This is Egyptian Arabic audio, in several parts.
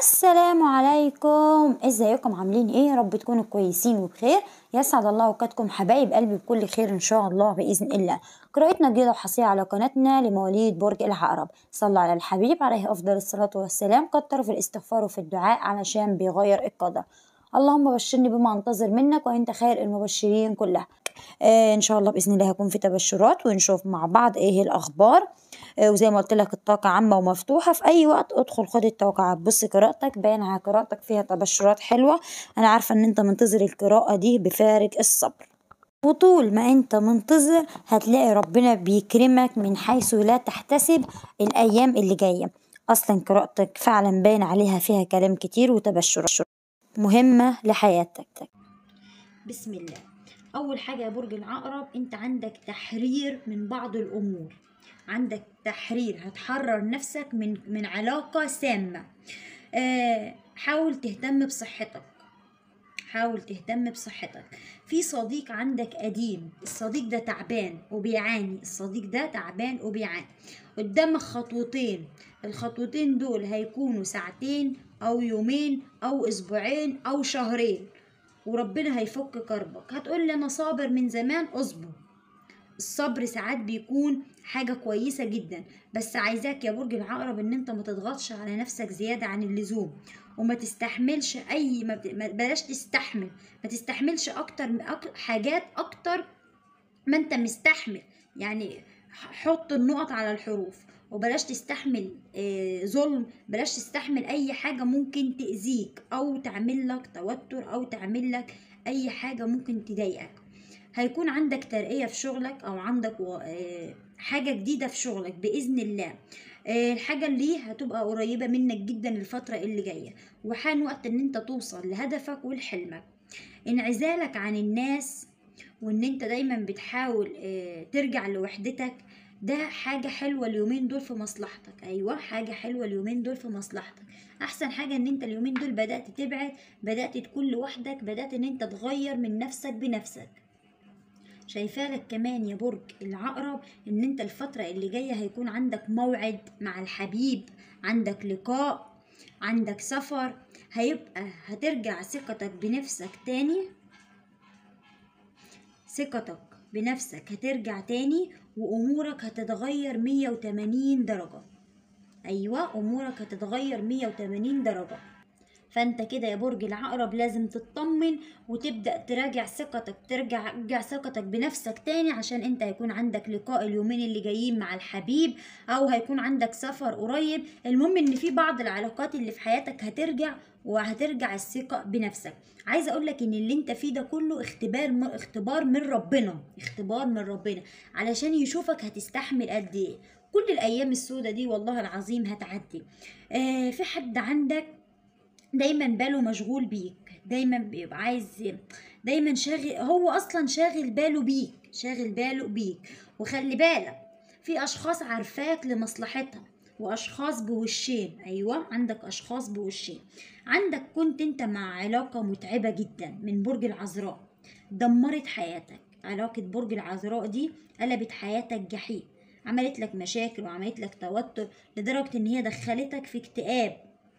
السلام عليكم ازيكم عاملين ايه يا رب تكونوا كويسين وبخير يسعد الله اوقاتكم حبايب قلبي بكل خير ان شاء الله باذن الله قراءتنا جديده وحصريه على قناتنا لمواليد برج العقرب صلوا على الحبيب عليه افضل الصلاه والسلام كتروا في الاستغفار وفي الدعاء علشان بيغير القدر اللهم بشرني بما انتظر منك وانت خير المبشرين كلها آه ان شاء الله باذن الله هيكون في تبشرات ونشوف مع بعض ايه الاخبار آه وزي ما قلت لك الطاقه عامه ومفتوحه في اي وقت ادخل خد التوقعات بص قراءتك باين على قراءتك فيها تبشرات حلوه انا عارفه ان انت منتظر القراءه دي بفارغ الصبر وطول ما انت منتظر هتلاقي ربنا بيكرمك من حيث لا تحتسب الايام اللي جايه اصلا قراءتك فعلا باين عليها فيها كلام كتير وتبشر مهمه لحياتك بسم الله اول حاجه يا برج العقرب انت عندك تحرير من بعض الامور عندك تحرير هتحرر نفسك من من علاقه سامه آه حاول تهتم بصحتك حاول تهتم بصحتك في صديق عندك قديم الصديق ده تعبان وبيعاني الصديق ده تعبان وبيعاني قدامك خطوتين الخطوتين دول هيكونوا ساعتين او يومين او اسبوعين او شهرين وربنا هيفك كربك هتقول لي انا صابر من زمان اصبر الصبر ساعات بيكون حاجة كويسة جدا بس عايزاك يا برج العقرب ان انت ما تضغطش على نفسك زيادة عن اللزوم وما تستحملش اي ما بلاش تستحمل ما تستحملش اكتر من أك... حاجات اكتر ما انت مستحمل يعني حط النقط على الحروف وبلاش تستحمل آه ظلم بلاش تستحمل اي حاجة ممكن تأذيك او تعمل لك توتر او تعمل لك اي حاجة ممكن تضايقك هيكون عندك ترقية في شغلك او عندك آه حاجة جديدة في شغلك بإذن الله آه الحاجة اللي هتبقى قريبة منك جدا الفترة اللي جاية وحان وقت ان انت توصل لهدفك ولحلمك انعزالك عن الناس وان انت دايما بتحاول آه ترجع لوحدتك ده حاجة حلوة اليومين دول في مصلحتك أيوة حاجة حلوة اليومين دول في مصلحتك أحسن حاجة إن أنت اليومين دول بدأت تبعد بدأت تكون لوحدك بدأت إن أنت تغير من نفسك بنفسك شايفالك كمان يا برج العقرب إن أنت الفترة اللي جاية هيكون عندك موعد مع الحبيب عندك لقاء عندك سفر هيبقى هترجع ثقتك بنفسك تاني ثقتك بنفسك هترجع تاني وامورك هتتغير 180 درجة ايوه امورك هتتغير 180 درجة فانت كده يا برج العقرب لازم تطمن وتبدا تراجع ثقتك ترجع ترجع ثقتك بنفسك تاني عشان انت هيكون عندك لقاء اليومين اللي جايين مع الحبيب او هيكون عندك سفر قريب المهم ان في بعض العلاقات اللي في حياتك هترجع وهترجع الثقة بنفسك عايزة اقولك ان اللي انت فيه ده كله اختبار اختبار من ربنا اختبار من ربنا علشان يشوفك هتستحمل قد ايه كل الايام السودة دي والله العظيم هتعدي آه في حد عندك دايما باله مشغول بيك دايما بيبقى عايز دايما شاغل هو اصلا شاغل باله بيك شاغل باله بيك وخلي بالك في اشخاص عارفاك لمصلحتها واشخاص بوشين ايوه عندك اشخاص بوشين عندك كنت انت مع علاقه متعبه جدا من برج العذراء دمرت حياتك علاقه برج العذراء دي قلبت حياتك جحيم عملت لك مشاكل وعملت لك توتر لدرجه ان هي دخلتك في اكتئاب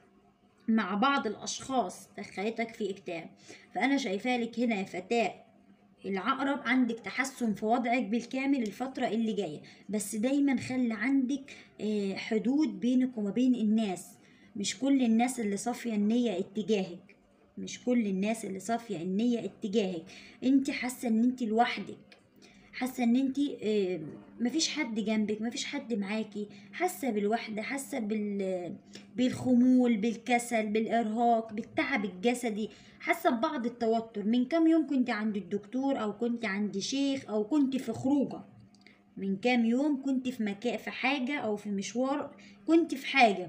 مع بعض الأشخاص دخلتك في اكتئاب فأنا شايفالك هنا يا فتاة العقرب عندك تحسن في وضعك بالكامل الفترة اللي جاية بس دايما خلي عندك حدود بينك وما بين الناس مش كل الناس اللي صافية النية اتجاهك مش كل الناس اللي صافية النية اتجاهك انت حاسة ان انت لوحدك حاسه ان انت مفيش حد جنبك مفيش حد معاكي حاسه بالوحده حاسه بال بالخمول بالكسل بالارهاق بالتعب الجسدي حاسه ببعض التوتر من كام يوم كنت عند الدكتور او كنت عند شيخ او كنت في خروجه من كام يوم كنت في مكان في حاجه او في مشوار كنت في حاجه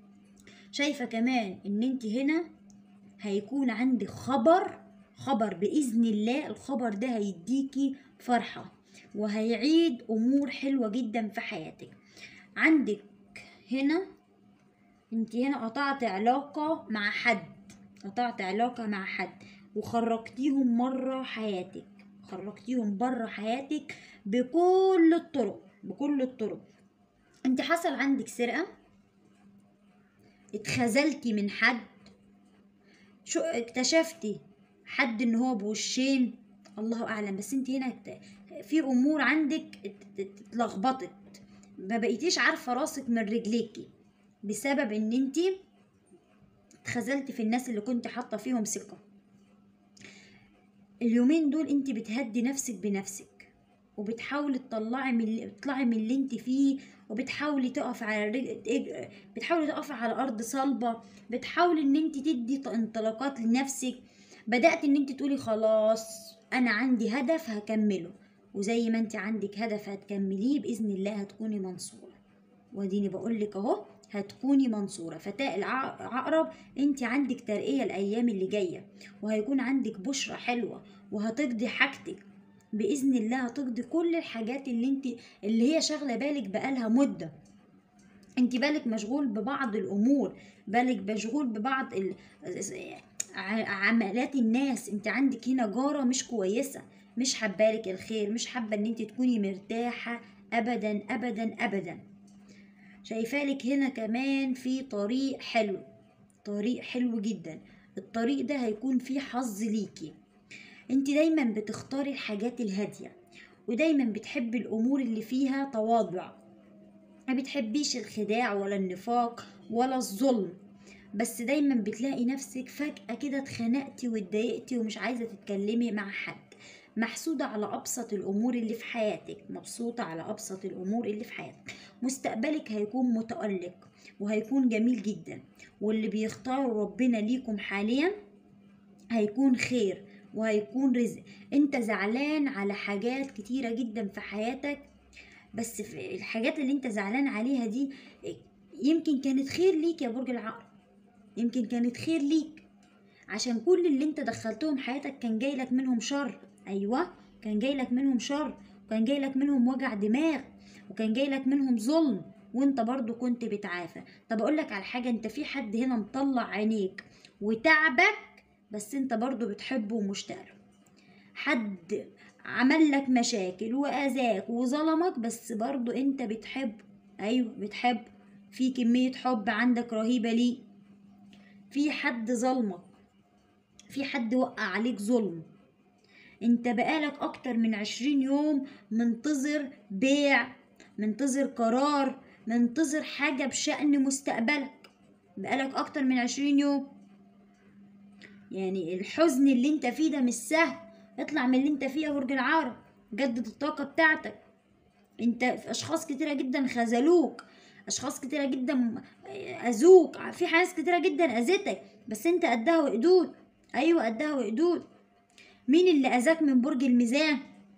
شايفه كمان ان انت هنا هيكون عندك خبر خبر باذن الله الخبر ده هيديكي فرحة وهيعيد أمور حلوة جدا في حياتك عندك هنا انت هنا قطعت علاقة مع حد قطعت علاقة مع حد وخرجتيهم مرة حياتك خرجتيهم بره حياتك بكل الطرق بكل الطرق انت حصل عندك سرقة اتخذلتي من حد شو اكتشفتي حد ان هو بوشين الله اعلم بس انت هنا ات- في امور عندك ات- ات- اتلخبطت ما بقيتيش عارفه راسك من رجليكي بسبب ان انت اتخذلتي في الناس اللي كنت حاطه فيهم ثقه اليومين دول انت بتهدي نفسك بنفسك وبتحاولي تطلعي من اللي تطلعي من اللي انت فيه وبتحاولي تقف على رج... بتحاولي تقفي على ارض صلبه بتحاولي ان انت تدي ط- انطلاقات لنفسك بدات ان انت تقولي خلاص انا عندي هدف هكمله وزي ما انت عندك هدف هتكمليه باذن الله هتكوني منصوره واديني بقول لك اهو هتكوني منصوره فتاة العقرب انت عندك ترقيه الايام اللي جايه وهيكون عندك بشرة حلوه وهتقضي حاجتك باذن الله هتقضي كل الحاجات اللي انت اللي هي شاغله بالك بقالها مده انت بالك مشغول ببعض الامور بالك مشغول ببعض ال... ع- عملات الناس انت عندك هنا جاره مش كويسه مش حبالك الخير مش حابه ان انت تكوني مرتاحه ابدا ابدا ابدا شايفالك هنا كمان في طريق حلو طريق حلو جدا الطريق ده هيكون فيه حظ ليكي انت دايما بتختاري الحاجات الهادية ودايما بتحبي الامور اللي فيها تواضع ما بتحبيش الخداع ولا النفاق ولا الظلم بس دايما بتلاقي نفسك فجأة كده اتخنقتي واتضايقتي ومش عايزة تتكلمي مع حد محسودة على أبسط الأمور اللي في حياتك مبسوطة على أبسط الأمور اللي في حياتك مستقبلك هيكون متألق وهيكون جميل جدا واللي بيختاروا ربنا ليكم حاليا هيكون خير وهيكون رزق انت زعلان على حاجات كتيرة جدا في حياتك بس في الحاجات اللي انت زعلان عليها دي يمكن كانت خير ليك يا برج العقرب يمكن كانت خير ليك عشان كل اللي انت دخلتهم حياتك كان جاي لك منهم شر ايوه كان جاي لك منهم شر وكان جاي لك منهم وجع دماغ وكان جاي لك منهم ظلم وانت برضو كنت بتعافى طب اقول لك على حاجه انت في حد هنا مطلع عينيك وتعبك بس انت برضو بتحبه ومشتاق له. حد عمل لك مشاكل واذاك وظلمك بس برضو انت بتحبه ايوه بتحب في كميه حب عندك رهيبه ليه في حد ظلمك في حد وقع عليك ظلم انت بقالك اكتر من عشرين يوم منتظر بيع منتظر قرار منتظر حاجة بشأن مستقبلك بقالك اكتر من عشرين يوم يعني الحزن اللي انت فيه ده مش سهل اطلع من اللي انت فيه يا برج العقرب جدد الطاقة بتاعتك انت في اشخاص كتيرة جدا خذلوك اشخاص كتيرة جدا اذوك في ناس كتيرة جدا اذتك بس انت قدها وقدود ايوه قدها وقدود مين اللي اذاك من برج الميزان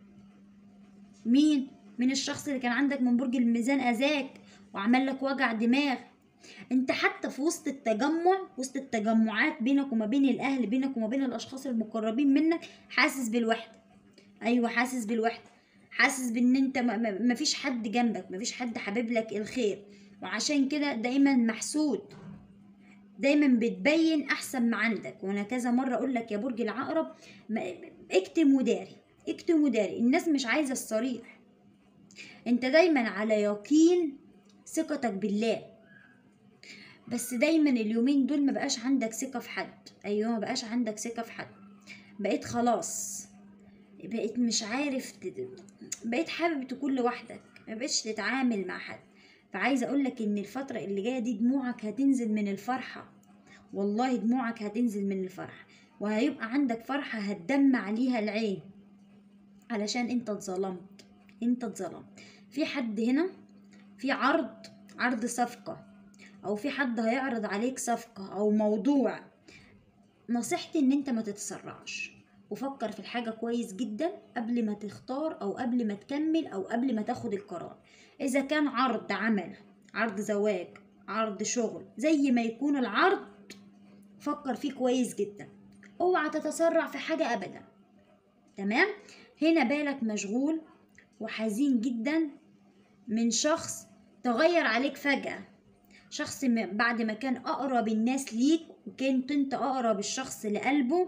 مين مين الشخص اللي كان عندك من برج الميزان اذاك وعمل لك وجع دماغ انت حتى في وسط التجمع وسط التجمعات بينك وما بين الاهل بينك وما بين الاشخاص المقربين منك حاسس بالوحده ايوه حاسس بالوحده حاسس بان انت ما- ما ما فيش حد جنبك ما فيش حد حابب لك الخير وعشان كده دايما محسود دايما بتبين احسن ما عندك وانا كذا مره اقول لك يا برج العقرب ما- اكتم وداري اكتم وداري الناس مش عايزه الصريح انت دايما على يقين ثقتك بالله بس دايما اليومين دول ما بقاش عندك ثقه في حد ايوه ما بقاش عندك ثقه في حد بقيت خلاص بقيت مش عارف تد... بقيت حابب تكون لوحدك ما بقتش تتعامل مع حد فعايزه اقول لك ان الفتره اللي جايه دي دموعك هتنزل من الفرحه والله دموعك هتنزل من الفرح وهيبقى عندك فرحه هتدمع عليها العين علشان انت اتظلمت انت اتظلمت في حد هنا في عرض عرض صفقه او في حد هيعرض عليك صفقه او موضوع نصيحتي ان انت ما تتسرعش وفكر في الحاجة كويس جدا قبل ما تختار او قبل ما تكمل او قبل ما تاخد القرار اذا كان عرض عمل عرض زواج عرض شغل زي ما يكون العرض فكر فيه كويس جدا اوعى تتسرع في حاجة ابدا تمام هنا بالك مشغول وحزين جدا من شخص تغير عليك فجأة شخص م- بعد ما كان أقرب الناس ليك وكنت انت أقرب الشخص لقلبه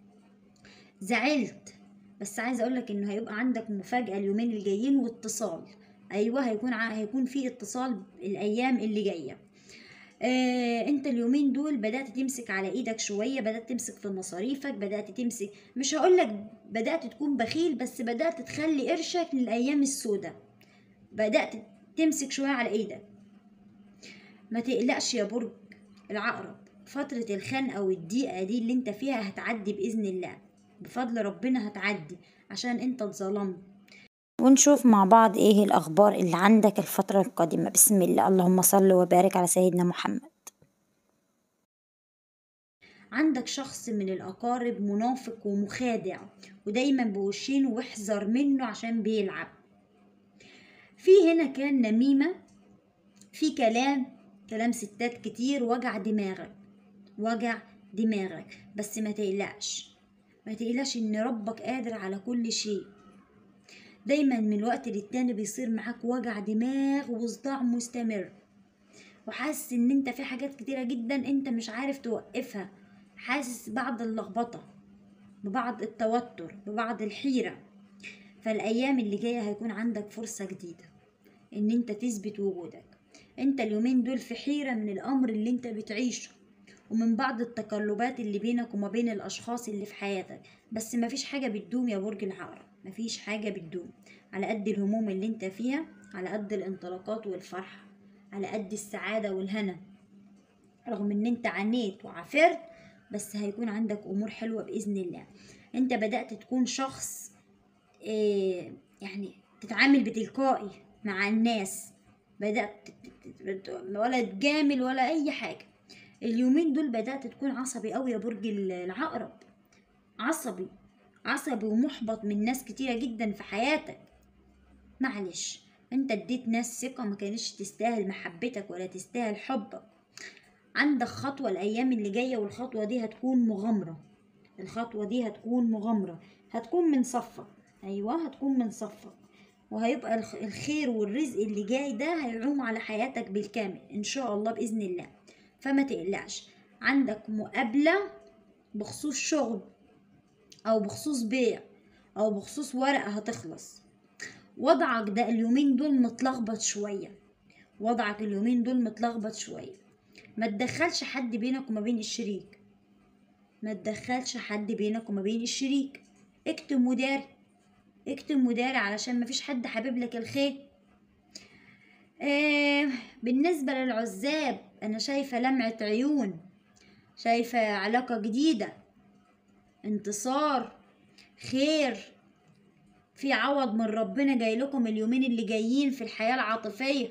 زعلت بس عايزة أقولك إنه هيبقى عندك مفاجأة اليومين الجايين واتصال أيوة هيكون ع... هيكون في اتصال الأيام اللي جاية آه انت اليومين دول بدأت تمسك على ايدك شوية بدأت تمسك في مصاريفك بدأت تمسك مش هقولك بدأت تكون بخيل بس بدأت تخلي قرشك للأيام السوداء بدأت تمسك شوية على ايدك ما تقلقش يا برج العقرب فترة الخنقة والضيقة دي اللي انت فيها هتعدي بإذن الله بفضل ربنا هتعدي عشان انت اتظلمت ونشوف مع بعض ايه الأخبار اللي عندك الفترة القادمة بسم الله اللهم صل وبارك على سيدنا محمد عندك شخص من الأقارب منافق ومخادع ودايما بوشينه واحذر منه عشان بيلعب في هنا كان نميمة في كلام كلام ستات كتير وجع دماغك وجع دماغك بس ما تقلقش ما تقلقش ان ربك قادر على كل شيء دايما من الوقت للتاني بيصير معاك وجع دماغ وصداع مستمر وحاسس ان انت في حاجات كتيرة جدا انت مش عارف توقفها حاسس بعض اللخبطة ببعض التوتر ببعض الحيرة فالايام اللي جاية هيكون عندك فرصة جديدة ان انت تثبت وجودك انت اليومين دول في حيرة من الامر اللي انت بتعيشه ومن بعض التقلبات اللي بينك وما بين الاشخاص اللي في حياتك بس مفيش حاجة بتدوم يا برج العقرب مفيش حاجة بتدوم على قد الهموم اللي انت فيها على قد الانطلاقات والفرحة على قد السعادة والهنا رغم ان انت عانيت وعافرت بس هيكون عندك امور حلوة باذن الله انت بدأت تكون شخص إيه يعني تتعامل بتلقائي مع الناس بدأت ولا تجامل ولا اي حاجة اليومين دول بدأت تكون عصبي قوي يا برج العقرب عصبي عصبي ومحبط من ناس كتيرة جدا في حياتك معلش انت اديت ناس ثقة ما كانتش تستاهل محبتك ولا تستاهل حبك عندك خطوة الأيام اللي جاية والخطوة دي هتكون مغامرة الخطوة دي هتكون مغامرة هتكون من صفك أيوة هتكون من صفك وهيبقى الخير والرزق اللي جاي ده هيعوم على حياتك بالكامل إن شاء الله بإذن الله فما تقلقش عندك مقابلة بخصوص شغل او بخصوص بيع او بخصوص ورقة هتخلص وضعك ده اليومين دول متلخبط شوية وضعك اليومين دول متلخبط شوية ما تدخلش حد بينك وما بين الشريك ما تدخلش حد بينك وما بين الشريك اكتب مداري اكتب مداري علشان مفيش حد حابب لك الخير آه بالنسبة للعزاب أنا شايفة لمعة عيون شايفة علاقة جديدة انتصار خير في عوض من ربنا جاي لكم اليومين اللي جايين في الحياة العاطفية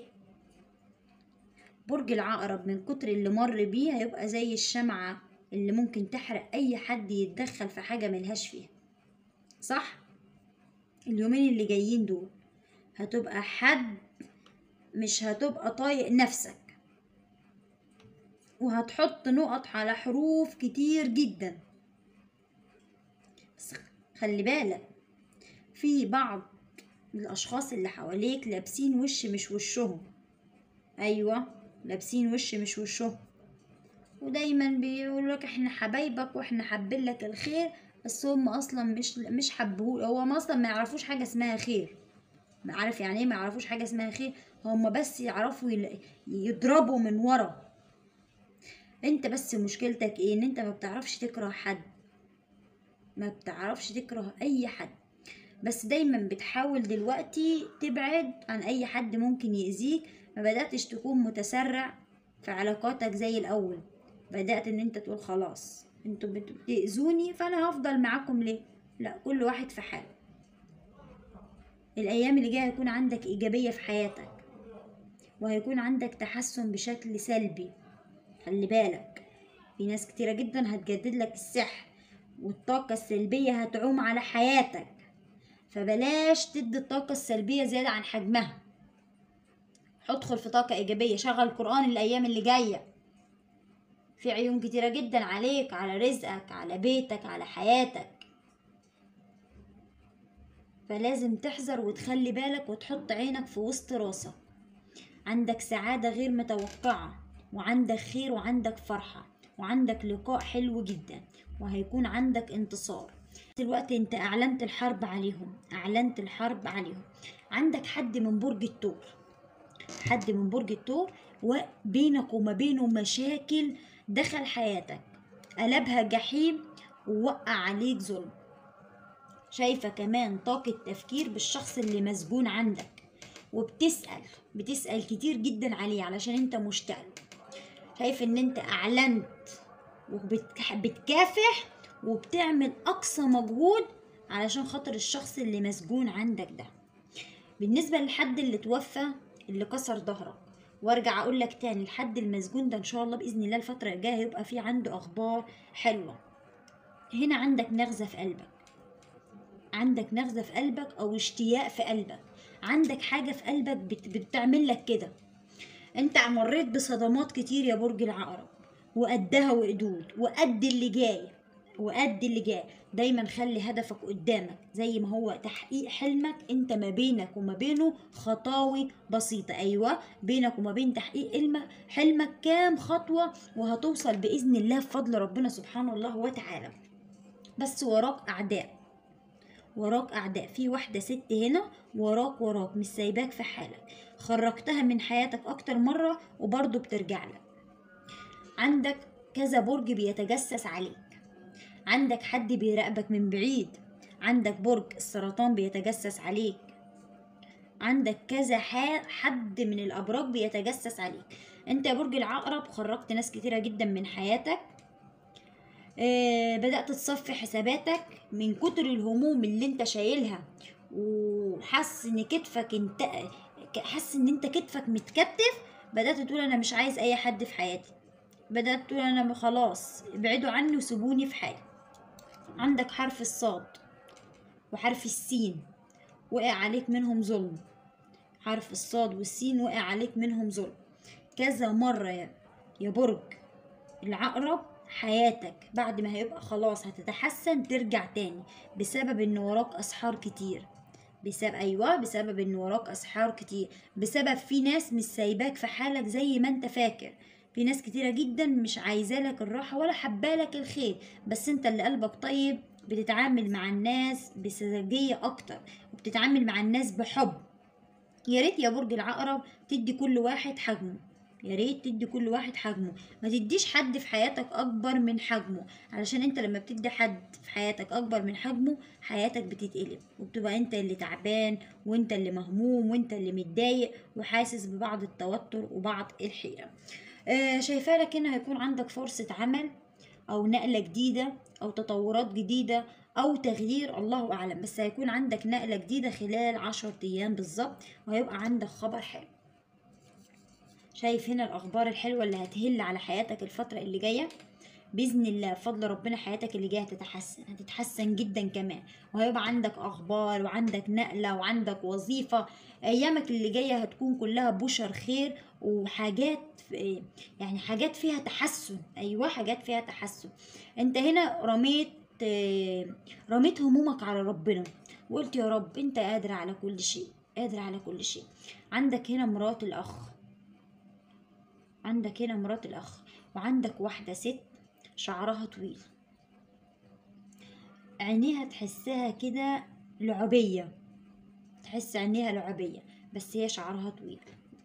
برج العقرب من كتر اللي مر بيه هيبقى زي الشمعة اللي ممكن تحرق أي حد يتدخل في حاجة ملهاش فيها صح؟ اليومين اللي جايين دول هتبقى حد مش هتبقى طايق نفسك وهتحط نقط على حروف كتير جدا بس خلي بالك في بعض الاشخاص اللي حواليك لابسين وش مش وشهم ايوه لابسين وش مش وشهم ودايما بيقولوا لك احنا حبايبك واحنا حابين لك الخير بس هم اصلا مش مش حبوه هو اصلا ما يعرفوش حاجه اسمها خير عارف يعني ايه ما يعرفوش حاجه اسمها خير هم بس يعرفوا يضربوا من ورا انت بس مشكلتك ايه ان انت ما بتعرفش تكره حد ما بتعرفش تكره اي حد بس دايما بتحاول دلوقتي تبعد عن اي حد ممكن يأذيك ما بدأتش تكون متسرع في علاقاتك زي الاول بدأت ان انت تقول خلاص انتوا بتأذوني فانا هفضل معاكم ليه لا كل واحد في حاله الايام اللي جايه هيكون عندك ايجابيه في حياتك وهيكون عندك تحسن بشكل سلبي خلي بالك في ناس كتيره جدا هتجدد لك السحر والطاقة السلبية هتعوم على حياتك فبلاش تدي الطاقة السلبية زيادة عن حجمها ادخل في طاقة إيجابية شغل القرآن الأيام اللي جاية في عيون كتيرة جدا عليك على رزقك على بيتك على حياتك فلازم تحذر وتخلي بالك وتحط عينك في وسط راسك عندك سعادة غير متوقعة وعندك خير وعندك فرحة وعندك لقاء حلو جدا وهيكون عندك انتصار دلوقتي انت اعلنت الحرب عليهم اعلنت الحرب عليهم عندك حد من برج الثور حد من برج الثور وبينك وما بينه مشاكل دخل حياتك قلبها جحيم ووقع عليك ظلم شايفة كمان طاقة تفكير بالشخص اللي مسجون عندك وبتسأل بتسأل كتير جدا عليه علشان انت مشتاق له. شايف ان انت اعلنت وبتكافح وبتعمل اقصى مجهود علشان خاطر الشخص اللي مسجون عندك ده بالنسبة للحد اللي توفى اللي كسر ظهرك وارجع اقول لك تاني الحد المسجون ده ان شاء الله باذن الله الفتره الجايه هيبقى في عنده اخبار حلوه هنا عندك نغزه في قلبك عندك نغزه في قلبك او اشتياق في قلبك عندك حاجه في قلبك بت... بتعمل لك كده انت مريت بصدمات كتير يا برج العقرب وقدها وقدود وقد اللي جاي وقد اللي جاي دايما خلي هدفك قدامك زي ما هو تحقيق حلمك انت ما بينك وما بينه خطاوي بسيطة ايوه بينك وما بين تحقيق حلمك حلمك كام خطوة وهتوصل بإذن الله بفضل ربنا سبحانه الله وتعالى بس وراك أعداء وراك أعداء في واحدة ست هنا وراك وراك مش سايباك في حالك خرجتها من حياتك أكتر مرة وبرضه بترجع لك عندك كذا برج بيتجسس عليك عندك حد بيراقبك من بعيد عندك برج السرطان بيتجسس عليك عندك كذا حد من الابراج بيتجسس عليك انت يا برج العقرب خرجت ناس كتيره جدا من حياتك آه بدات تصفي حساباتك من كتر الهموم اللي انت شايلها وحاسس ان كتفك انت حاسس ان انت كتفك متكتف بدات تقول انا مش عايز اي حد في حياتي بدات تقول انا خلاص ابعدوا عني وسيبوني في حالي عندك حرف الصاد وحرف السين وقع عليك منهم ظلم حرف الصاد والسين وقع عليك منهم ظلم كذا مرة يا, يا برج العقرب حياتك بعد ما هيبقى خلاص هتتحسن ترجع تاني بسبب ان وراك اسحار كتير بسبب ايوه بسبب ان وراك اسحار كتير بسبب في ناس مش سايباك في حالك زي ما انت فاكر في ناس كتيرة جدا مش عايزالك الراحة ولا حبالك الخير بس انت اللي قلبك طيب بتتعامل مع الناس بسذاجية اكتر وبتتعامل مع الناس بحب يا ريت يا برج العقرب تدي كل واحد حجمه يا ريت تدي كل واحد حجمه ما تديش حد في حياتك اكبر من حجمه علشان انت لما بتدي حد في حياتك اكبر من حجمه حياتك بتتقلب وبتبقى انت اللي تعبان وانت اللي مهموم وانت اللي متضايق وحاسس ببعض التوتر وبعض الحيرة آه شايفاه لك هنا هيكون عندك فرصة عمل أو نقلة جديدة أو تطورات جديدة أو تغيير الله أعلم بس هيكون عندك نقلة جديدة خلال عشر أيام بالظبط وهيبقى عندك خبر حلو شايف هنا الأخبار الحلوة اللي هتهل على حياتك الفترة اللي جاية بإذن الله بفضل ربنا حياتك اللي جاية هتتحسن هتتحسن جدا كمان وهيبقى عندك أخبار وعندك نقلة وعندك وظيفة أيامك اللي جاية هتكون كلها بشر خير وحاجات يعني حاجات فيها تحسن أيوة حاجات فيها تحسن أنت هنا رميت رميت همومك على ربنا وقلت يا رب أنت قادر على كل شيء قادر على كل شيء عندك هنا مرات الأخ عندك هنا مرات الأخ وعندك واحدة ست شعرها طويل عينيها تحسها كده لعبية تحس عينيها لعبية بس هي شعرها طويل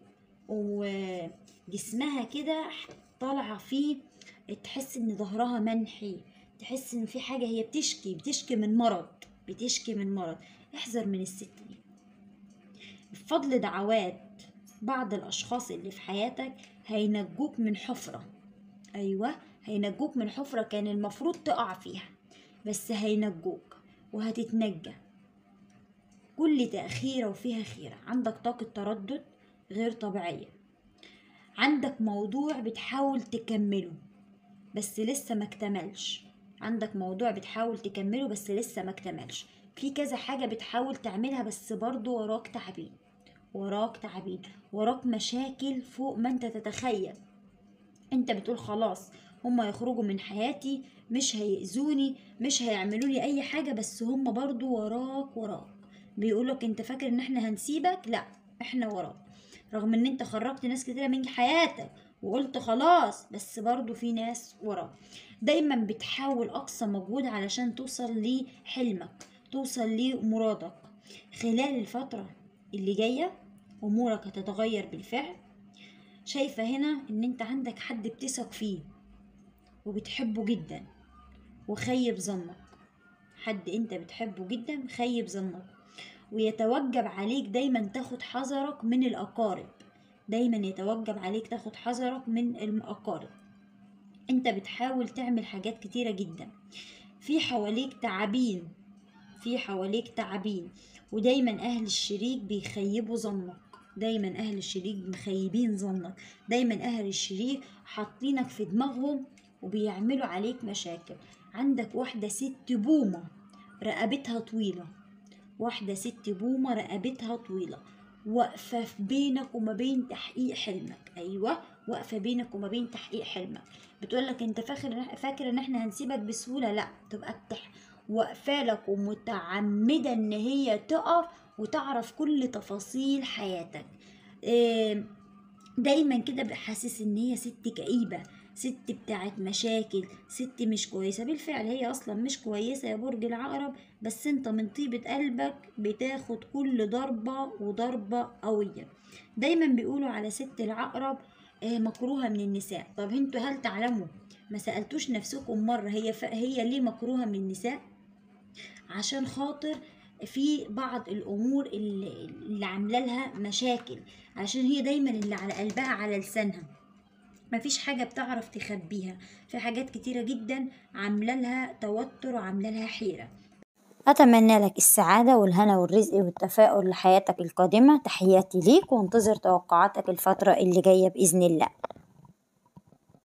وجسمها كده طالعة فيه تحس ان ظهرها منحي تحس ان في حاجة هي بتشكي بتشكي من مرض بتشكي من مرض احذر من الست دي بفضل دعوات بعض الاشخاص اللي في حياتك هينجوك من حفرة ايوه هينجوك من حفرة كان المفروض تقع فيها بس هينجوك وهتتنجى كل تأخيرة وفيها خيرة عندك طاقة تردد غير طبيعية عندك موضوع بتحاول تكمله بس لسه ما اكتملش عندك موضوع بتحاول تكمله بس لسه ما اكتملش في كذا حاجة بتحاول تعملها بس برضو وراك تعبين وراك تعبين وراك مشاكل فوق ما انت تتخيل انت بتقول خلاص هما يخرجوا من حياتي مش هيأذوني مش هيعملوا لي اي حاجة بس هما برضو وراك وراك بيقولك انت فاكر ان احنا هنسيبك لا احنا وراك رغم ان انت خرجت ناس كتيرة من حياتك وقلت خلاص بس برضو في ناس وراك دايما بتحاول اقصى مجهود علشان توصل لحلمك توصل لمرادك خلال الفترة اللي جاية امورك هتتغير بالفعل شايفة هنا ان انت عندك حد بتثق فيه وبتحبه جدا وخيب ظنك حد انت بتحبه جدا خيب ظنك ويتوجب عليك دايما تاخد حذرك من الأقارب دايما يتوجب عليك تاخد حذرك من الأقارب انت بتحاول تعمل حاجات كتيرة جدا في حواليك تعابين في حواليك تعابين ودايما أهل الشريك بيخيبوا ظنك دايما أهل الشريك مخيبين ظنك دايما أهل الشريك حاطينك في دماغهم وبيعملوا عليك مشاكل عندك واحدة ست بومة رقبتها طويلة واحدة ست بومة رقبتها طويلة واقفة في بينك وما بين تحقيق حلمك أيوة واقفة بينك وما بين تحقيق حلمك بتقولك انت فاكر فاكر ان احنا هنسيبك بسهولة لا تبقى بتح واقفة لك ومتعمدة ان هي تقف وتعرف كل تفاصيل حياتك إيه دايما كده بحاسس ان هي ست كئيبة ست بتاعت مشاكل ست مش كويسة بالفعل هي اصلا مش كويسة يا برج العقرب بس انت من طيبة قلبك بتاخد كل ضربة وضربة قوية دايما بيقولوا على ست العقرب آه، مكروهة من النساء طب انتوا هل تعلموا ما سألتوش نفسكم مرة هي ف... هي ليه مكروهة من النساء عشان خاطر في بعض الامور اللي, اللي عامله لها مشاكل عشان هي دايما اللي على قلبها على لسانها مفيش حاجة بتعرف تخبيها في حاجات كتيرة جدا عاملة لها توتر وعاملة لها حيرة أتمنى لك السعادة والهنا والرزق والتفاؤل لحياتك القادمة تحياتي ليك وانتظر توقعاتك الفترة اللي جاية بإذن الله